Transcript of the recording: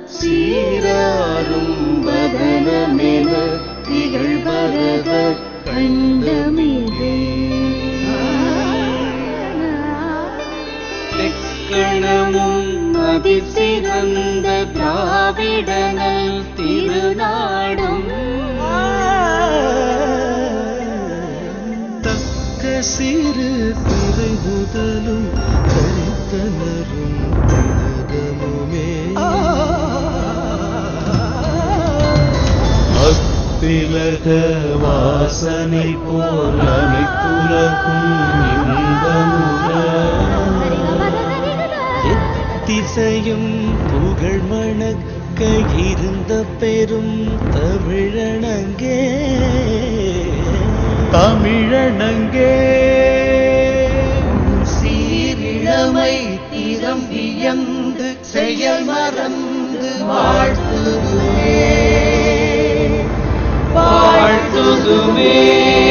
சீராரும் வதனமென திகழ்வரத கண்டமிதே தெக்கணமும் அதிசிறந்த திராவிடனல் திருநாடும் தக்க சிறு திரை முதலும் கரித்தனரும் கழகமுமே அத்திலக வாசனை போல் அனைத்துலகும் இன்பமுற எத்திசையும் புகழ் மணக்க இருந்த பெரும் தமிழனங்கே தமிழனங்கே சீரிழமை திறம் வியந்து செயல் மறந்து வாழ்த்துதுமே வாழ்த்துதுமே